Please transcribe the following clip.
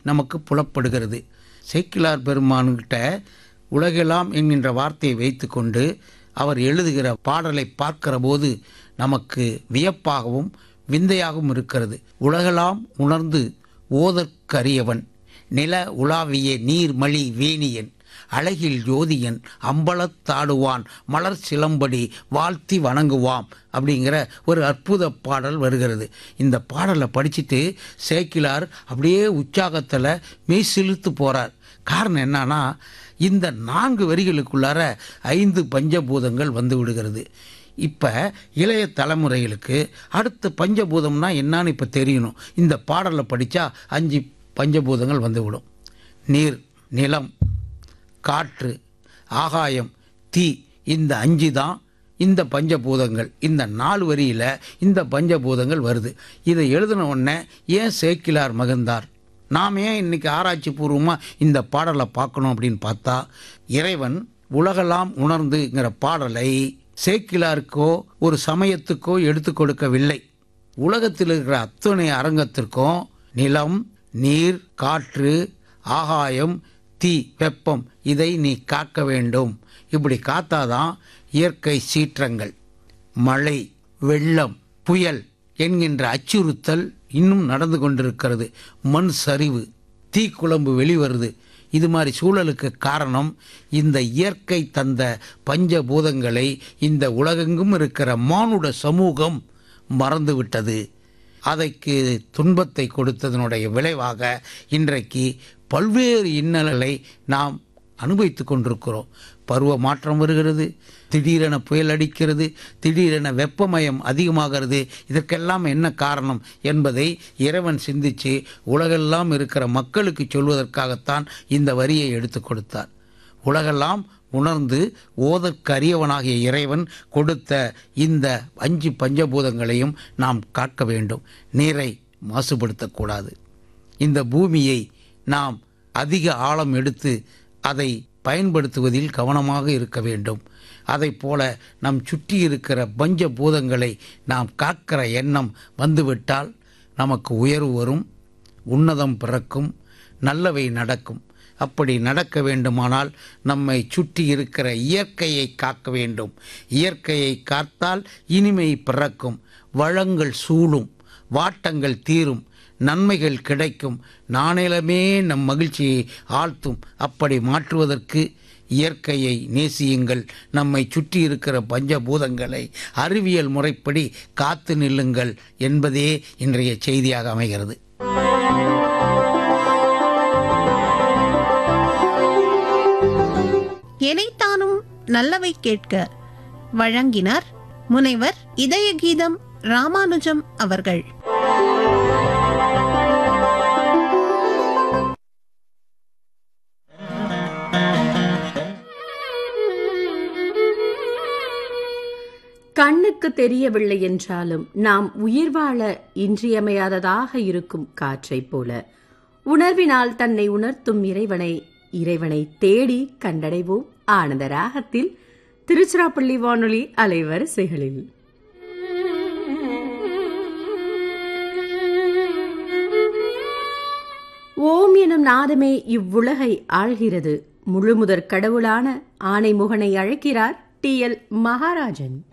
நமக்கு புலப்படுகிறது சேக்கிலார் பெருமான்கிட்ட உலகெல்லாம் என்கின்ற வார்த்தையை வைத்துக்கொண்டு அவர் எழுதுகிற பாடலை பார்க்கிற போது நமக்கு வியப்பாகவும் விந்தையாகவும் இருக்கிறது உலகெல்லாம் உணர்ந்து ஓதற்கரியவன் நில உலாவிய நீர்மலி வேணியன் அழகில் ஜோதியன் அம்பலத்தாடுவான் மலர் சிலம்படி வாழ்த்தி வணங்குவாம் அப்படிங்கிற ஒரு அற்புத பாடல் வருகிறது இந்த பாடலை படிச்சுட்டு சேக்கிலார் அப்படியே உற்சாகத்தில் மெய் சிலுத்து போகிறார் காரணம் என்னன்னா இந்த நான்கு வரிகளுக்குள்ளார ஐந்து பஞ்சபூதங்கள் வந்து விடுகிறது இப்போ இளைய தலைமுறைகளுக்கு அடுத்த பஞ்சபூதம்னா என்னன்னு இப்போ தெரியணும் இந்த பாடலை படித்தா அஞ்சு பஞ்சபூதங்கள் வந்துவிடும் நீர் நிலம் காற்று ஆகாயம் தீ இந்த அஞ்சு தான் இந்த பஞ்சபூதங்கள் இந்த நாலு வரியில் இந்த பஞ்சபூதங்கள் வருது இதை எழுதின உடனே ஏன் சேக்கிலார் மகிழ்ந்தார் நாம் ஏன் இன்னைக்கு ஆராய்ச்சி பூர்வமாக இந்த பாடலை பார்க்கணும் அப்படின்னு பார்த்தா இறைவன் உலகெல்லாம் உணர்ந்துங்கிற பாடலை சேக்கிலாருக்கோ ஒரு சமயத்துக்கோ எடுத்து கொடுக்கவில்லை உலகத்தில் இருக்கிற அத்தனை அரங்கத்திற்கும் நிலம் நீர் காற்று ஆகாயம் தீ வெப்பம் இதை நீ காக்க வேண்டும் இப்படி காத்தாதான் இயற்கை சீற்றங்கள் மழை வெள்ளம் புயல் என்கின்ற அச்சுறுத்தல் இன்னும் நடந்து கொண்டிருக்கிறது மண் சரிவு தீக்குழம்பு வெளிவருது இது மாதிரி சூழலுக்கு காரணம் இந்த இயற்கை தந்த பஞ்சபூதங்களை இந்த உலகெங்கும் இருக்கிற மானுட சமூகம் மறந்துவிட்டது அதைக்கு துன்பத்தை கொடுத்ததனுடைய விளைவாக இன்றைக்கு பல்வேறு இன்னல்களை நாம் அனுபவித்து கொண்டிருக்கிறோம் பருவ மாற்றம் வருகிறது திடீரென புயல் அடிக்கிறது திடீரென வெப்பமயம் அதிகமாகிறது இதற்கெல்லாம் என்ன காரணம் என்பதை இறைவன் சிந்தித்து உலகெல்லாம் இருக்கிற மக்களுக்கு சொல்வதற்காகத்தான் இந்த வரியை எடுத்து கொடுத்தார் உலகெல்லாம் உணர்ந்து ஓதற்கரியவனாகிய இறைவன் கொடுத்த இந்த அஞ்சு பஞ்சபூதங்களையும் நாம் காக்க வேண்டும் நீரை மாசுபடுத்தக்கூடாது இந்த பூமியை நாம் அதிக ஆழம் எடுத்து அதை பயன்படுத்துவதில் கவனமாக இருக்க வேண்டும் அதை போல நம் சுற்றி இருக்கிற பஞ்ச பூதங்களை நாம் காக்கிற எண்ணம் வந்துவிட்டால் நமக்கு உயர்வு வரும் உன்னதம் பிறக்கும் நல்லவை நடக்கும் அப்படி நடக்க வேண்டுமானால் நம்மை சுற்றி இருக்கிற இயற்கையை காக்க வேண்டும் இயற்கையை காத்தால் இனிமை பிறக்கும் வளங்கள் சூழும் வாட்டங்கள் தீரும் நன்மைகள் கிடைக்கும் நாணயமே நம் மகிழ்ச்சியை ஆழ்த்தும் அப்படி மாற்றுவதற்கு இயற்கையை நேசியுங்கள் நம்மை சுற்றி இருக்கிற பஞ்சபூதங்களை அறிவியல் முறைப்படி காத்து நில்லுங்கள் என்பதே இன்றைய செய்தியாக அமைகிறது எனைத்தானும் நல்லவை கேட்க வழங்கினார் முனைவர் இதய கீதம் ராமானுஜம் அவர்கள் கண்ணுக்கு தெரியவில்லை என்றாலும் நாம் உயிர் வாழ இன்றியமையாததாக இருக்கும் காற்றைப் போல உணர்வினால் தன்னை உணர்த்தும் இறைவனை இறைவனை தேடி கண்டடைவோம் ஆனந்த ராகத்தில் திருச்சிராப்பள்ளி வானொலி அலைவரிசைகளில் ஓம் எனும் நாதமே இவ்வுலகை ஆள்கிறது முழுமுதற் கடவுளான ஆனைமுகனை அழைக்கிறார் டி எல் மகாராஜன்